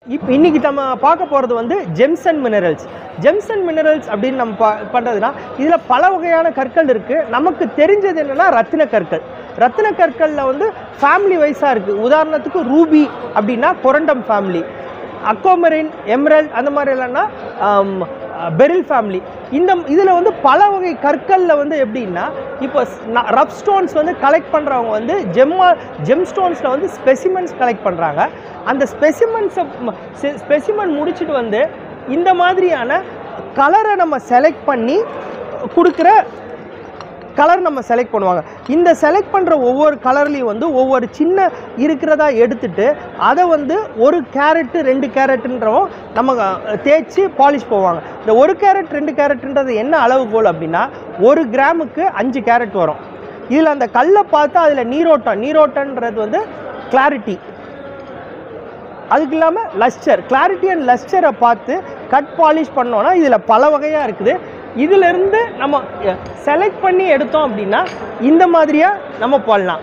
இப்போ இன்னைக்கு நம்ம பார்க்க போகிறது வந்து gems and minerals gems and minerals அப்படின்னு நம்ம பா பண்ணுறதுனா இதில் பல வகையான கற்கள் இருக்குது நமக்கு தெரிஞ்சது என்னென்னா ரத்தின கற்கள் ரத்தின கற்களில் வந்து ஃபேமிலி வைஸாக இருக்குது உதாரணத்துக்கு ரூபி அப்படின்னா கொரண்டம் ஃபேமிலி அக்கோமரின் எம்ரல்ட் அந்த மாதிரி இல்லைன்னா பெரில் ஃபேமிலி இந்த இதில் வந்து பல வகை கற்களில் வந்து எப்படின்னா இப்போ ரஃப் ஸ்டோன்ஸ் வந்து கலெக்ட் பண்ணுறவங்க வந்து ஜெம்மா ஜெம் ஸ்டோன்ஸில் வந்து ஸ்பெசிமென்ஸ் கலெக்ட் பண்ணுறாங்க அந்த ஸ்பெசிமென்ஸை ஸ்பெசிமென் முடிச்சுட்டு வந்து இந்த மாதிரியான கலரை நம்ம செலக்ட் பண்ணி கொடுக்குற கலர் நம்ம செலக்ட் பண்ணுவாங்க இந்த செலக்ட் பண்ணுற ஒவ்வொரு கலர்லேயும் வந்து ஒவ்வொரு சின்ன இருக்கிறதா எடுத்துட்டு அதை வந்து ஒரு கேரட்டு ரெண்டு கேரட்டுன்றவும் நம்ம அஹ், தேய்ச்சி பாலிஷ் போவாங்க இந்த ஒரு கேரட் ரெண்டு கேரட்டுன்றது என்ன அளவுகோல் அப்படின்னா ஒரு கிராமுக்கு அஞ்சு கேரட் வரும் இதில் அந்த கல்லை பார்த்தா அதில் நீரோட்டம் நீரோட்டன்றது வந்து கிளாரிட்டி அதுக்கு இல்லாமல் லஸ்டர் கிளாரிட்டி அண்ட் லஸ்டரை பார்த்து கட் பாலிஷ் பண்ணோன்னா இதில் பல வகையாக இருக்குது இதிலிருந்து நம்ம செலக்ட் பண்ணி எடுத்தோம் அப்படின்னா இந்த மாதிரியாக நம்ம போடலாம்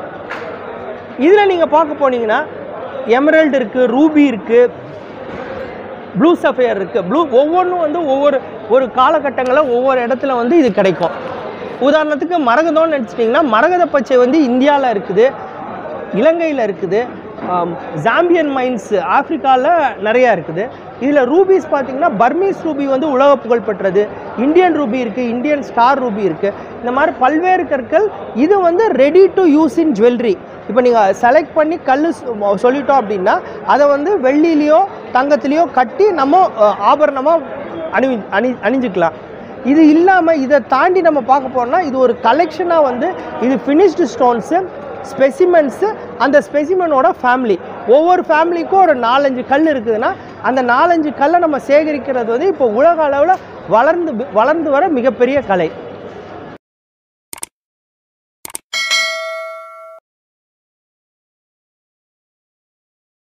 இதில் நீங்கள் பார்க்க போனீங்கன்னா எமரல்டு இருக்குது ரூபி இருக்குது ப்ளூ சஃபையர் இருக்குது ப்ளூ ஒவ்வொன்றும் வந்து ஒவ்வொரு ஒரு காலகட்டங்களில் ஒவ்வொரு இடத்துல வந்து இது கிடைக்கும் உதாரணத்துக்கு மரகதம்னு நினச்சிட்டிங்கன்னா மரகத பச்சை வந்து இந்தியாவில் இருக்குது இலங்கையில் இருக்குது ஆம், ஜாம்பியன் மைன்ஸ் ஆப்பிரிக்காவில் நிறையா இருக்குது இதில் ரூபீஸ் பார்த்தீங்கன்னா பர்மீஸ் ரூபி வந்து உலக புகழ் பெற்றது இந்தியன் ரூபி இருக்குது இந்தியன் ஸ்டார் ரூபி இருக்குது இந்த மாதிரி பல்வேறு கற்கள் இது வந்து ready to use in jewellery இப்போ நீங்கள் செலக்ட் பண்ணி கல் சொல்லிட்டோம் அப்படின்னா அதை வந்து வெள்ளிலேயோ தங்கத்துலேயோ கட்டி நம்ம ஆபரணமாக அணி அணி அணிஞ்சுக்கலாம் இது இல்லாமல் இதை தாண்டி நம்ம பார்க்க போறோம்னா இது ஒரு கலெக்ஷனாக வந்து இது ஃபினிஷ்டு ஸ்டோன்ஸு ஸ்பெசிமென்ஸு அந்த ஸ்பெசிமெனோட ஃபேமிலி ஒவ்வொரு ஃபேமிலிக்கும் ஒரு நாலஞ்சு கல் இருக்குதுன்னா அந்த நாலஞ்சு கல்லை நம்ம சேகரிக்கிறது வந்து இப்போ உலக அளவில் வளர்ந்து வளர்ந்து வர மிகப்பெரிய கலை